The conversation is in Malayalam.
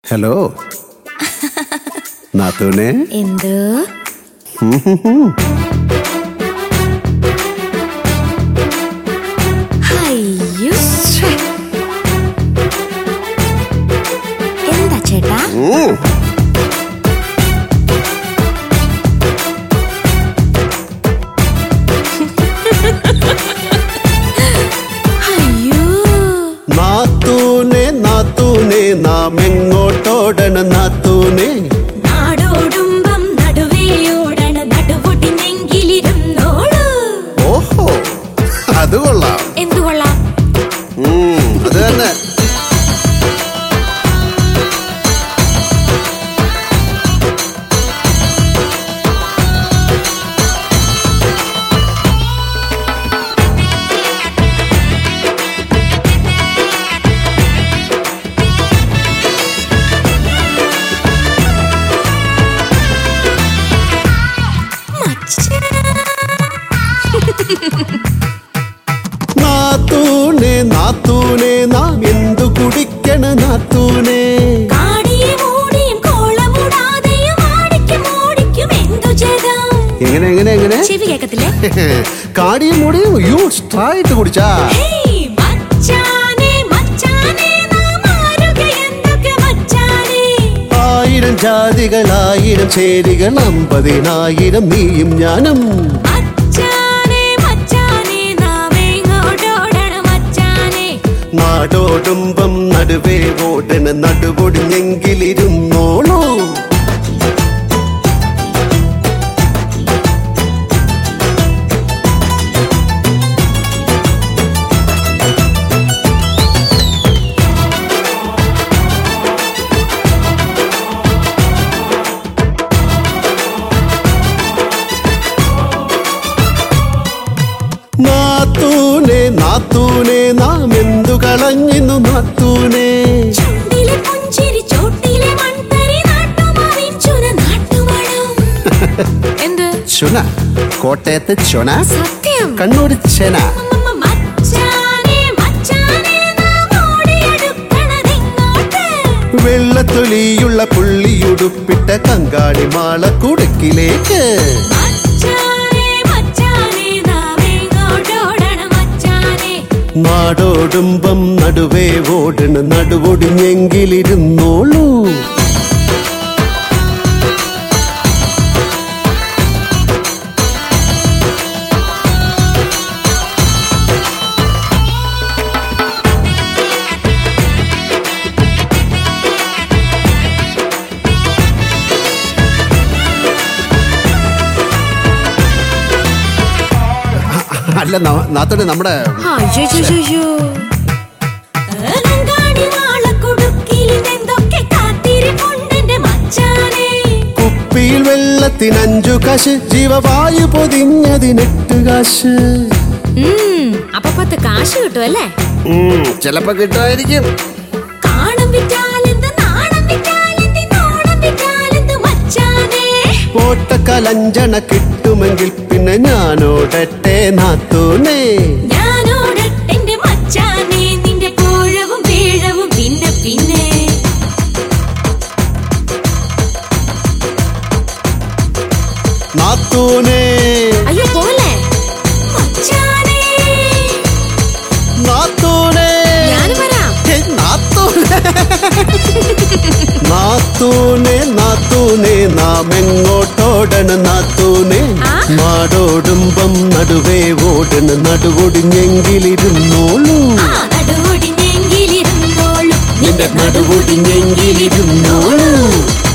ഹലോ നാത്തൂനെ എന്ത് അയ്യോ ശ്ശെ. എന്താ ചേട്ടാ ഉം. അയ്യോ നാത്തൂനെ നാത്തൂനെ നാം എങ്ങോട്ടോടണ നാത്തൂനെ നാടോടുമ്പം നടുവേയോടണ നടുപൊട്ടിനെങ്കിലിരുന്നോളൂ ഓഹോ അത് കൊള്ളാം എന്തു കൊള്ളാം ഉം, അത് തന്നെ മച്ചാ. നാത്തൂനെ നാത്തൂനെ നാം എന്തു കുടിക്കണ നാത്തൂനെ കാടിയെ മൂടിയും കോളമൂടാതെയും ആടിക്കും ഓടിക്കും എന്തു ചെയ്താം എങ്ങനെ എങ്ങനെ എങ്ങനെ ചെവി കേക്കത്തില്ലേ കാടിയും മുടിയും യൂ സ്ട്രായിട്ട് കുടിച്ചാ ഹേയ് മച്ചാനെ മച്ചാനെ നാം ആരുക എന്തൊക്കെ മച്ചാനെ ആയിരം ജാതികളായിരം ചേരികൾ അമ്പതിനായിരം നീയും ഞാനും മച്ചാനെ മച്ചാനെ നാം എങ്ങോട്ടോടണം മച്ചാനെ നാടോടുമ്പം നടുവേ ഓടണ നടുപൊടിഞ്ഞെങ്കിലിരുന്നോളൂ നാത്തൂനെ നാത്തൂനെ നാം എന്തു കളഞ്ഞിന്നു നാത്തൂനെ ചുണ്ടിലെ പുഞ്ചിരി ചോട്ടിലെ മൺതരി നാട്ടുമാവിൻ ചുന നാട്ടുമണം എന്ത് ചുന കോട്ടയത്തെ ചുന സത്യം കണ്ണൂർ ചെന മമ്മ മച്ചാനെ മച്ചാനെ നാം ഓടിയെടുക്കണതെങ്ങോട്ട് വെള്ളത്തൊലിയുള്ള പുള്ളിയുടുപ്പിട്ട കങ്കാളി മാള കുടുക്കിലേക്ക് മച്ചാനെ മച്ചാനെ നാം എങ്ങോട്ടോടണം മച്ചാനെ നാടോടുമ്പം നടുവേ ഓടണ നടുവൊടിഞ്ഞെങ്കിലിരുന്നോളൂ അല്ല നാത്തോടെ നമ്മുടെ അലങ്കാടി വാളക്കുടുക്കിലിനെന്തൊക്കെ കാത്തിരിപ്പുണ്ടെന്റെ മച്ചാനെ കുപ്പിയിൽ വെള്ളത്തിനഞ്ചു കാശ് ജീവവായു പൊതിഞ്ഞതിനെട്ട് കാശ് അപ്പൊ പത്ത് കാശ് കിട്ടുമല്ലേ ഉം, ചിലപ്പോ കിട്ടുമായിരിക്കും കാണം വിറ്റാലെന്ത് നാണം വിറ്റാലെന്ത് നോണം വിറ്റാലെന്ത് മച്ചാനെ പോട്ടക്കലഞ്ചണ കിട്ടുമെങ്കിൽ പിന്നെ ഞാനോടട്ടെ നാത്തൂനെ ഞാനോടട്ടെന്റെ മച്ചാനെ നിന്റെ പൂഴവും വീഴവും പിന്നെ പിന്നെ നാത്തൂനെ അയ്യോ പോലെ മച്ചാനെ നാത്തൂനെ ഞാനും വരാം ഹേ, നാത്തൂനെ നാത്തൂനെ നാത്തൂനെ നാം എങ്ങോട്ടോടണ നാത്തൂനെ ആ? നാടോടുമ്പം നടുവേ ഓടണ നടുവൊടിഞ്ഞെങ്കിലിരുന്നോളൂ ആ നടുവൊടിഞ്ഞെങ്കിലിരുന്നോളും നിന്റെ നടുവൊടിഞ്ഞെങ്കിലിരുന്നോളൂ